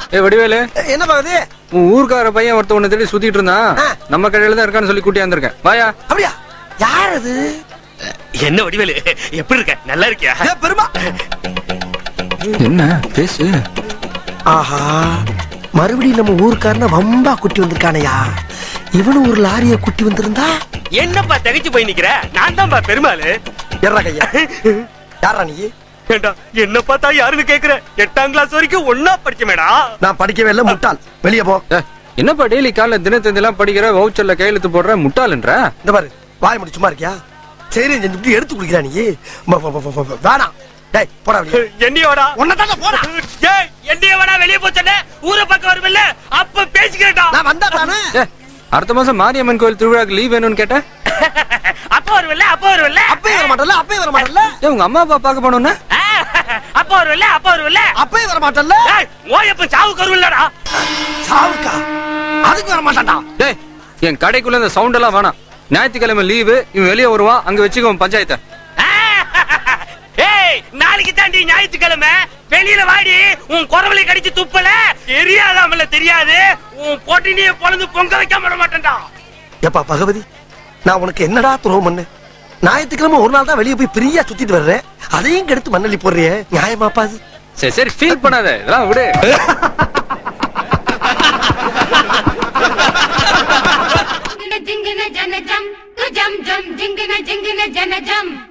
ஏ வடிவேலு என்ன பாக்குது உன் ஊர்க்கார பையன் ஒருத்த உன்னை தேடி சுத்திட்டு இருந்தான் ஆ. நம்ம கடையில தான் இருக்கான்னு சொல்லி கூட்டியாந்துருக்கேன் வாயா அப்படியா யார் அது என்ன வடிவேலு எப்படி இருக்க நல்லா இருக்கியா ஏ, பெருமா என்ன பேசு ஆஹா மறுபடியும் நம்ம ஊருக்காரன வம்பா குட்டி வந்திருக்கானயா இவனு ஒரு லாரிய குட்டி வந்திருந்தா என்னப்பா தகைச்சு போய் நிக்கிற நான் தான்ப்பா பெருமாளு எர்ரா கையா யாரா நீ ஏண்டா என்ன பார்த்தா யாருன்னு கேக்குற எட்டாம் கிளாஸ் வரைக்கும் ஒன்னா படிச்சமேடா நான் படிக்கவே இல்லை முட்டாள் வெளியே போ ஏ, என்னப்பா டெய்லி காலைல தினத்தந்திலாம் படிக்கிற வவுச்சர்ல கையெழுத்து போடுற முட்டாளுன்ற இந்த பாரு வாய் முடி சும்மா இருக்கியா சரி செஞ்சு எடுத்து குடிக்கிறா நீ ம- ம- ம- ம- வேணாம் டேய் போடா வெளியே என்னையோடா உன்னதான போடா ஏய் என்னைய வேணா வெளியே போச்சே ஊரை பக்கம் வருமில்ல அப்ப பேசிக்கிறேன்டா நான் வந்தா தானே ஏ, அடுத்த மாசம் மாரியம்மன் கோயில் திருவிழாக்கு லீவ் வேணும்னு கேட்டேன் அப்ப வருமில்ல அப்ப வருமில்ல அப்பயே வர மாட்டல்ல அப்பயே வர மாட்டல்ல ஏ உங்க அம்மா அப்பா பார்க்க போனோம்னா ஆ, அப்ப வருமில்ல அப்ப வருமில்ல அப்பயே வர மாட்டல்ல ஏய் ஓயப்ப சாவுக்கு வருமில்லடா சாவுக்கா அதுக்கு வர மாட்டான்டா டேய் என் கடைக்குள்ள இந்த சவுண்ட் எல்லாம் வேணாம் ஞாயிற்றுக்கிழமை லீவு இவன் வெளியே வருவான் அங்க வச்சுக்கோ பஞ்சாயத்தை ஏய் நாளைக்கு தாண்டி ஞாயிற்றுக்கிழமை வெளியில வாடி உன் குறவலை கடிச்சு துப்பல தெரியாதாமல தெரியாது உன் பொட்டினிய பொழுது பொங்க வைக்காம விட மாட்டேன்டா எப்பா பகவதி நான் உனக்கு என்னடா துரோகம் பண்ணு ஞாயிற்றுக்கிழமை ஒரு நாள் தான் வெளியே போய் ஃப்ரீயா சுத்திட்டு வர்றேன் அதையும் கெடுத்து மண்ணள்ளி போடுறியே நியாயமாப்பா அது சரி சரி ஃபீல் பண்ணாத இதெல்லாம் விடு జింగిన జింగిన జన జం తు జం జం జింగిన జింగిన జన జం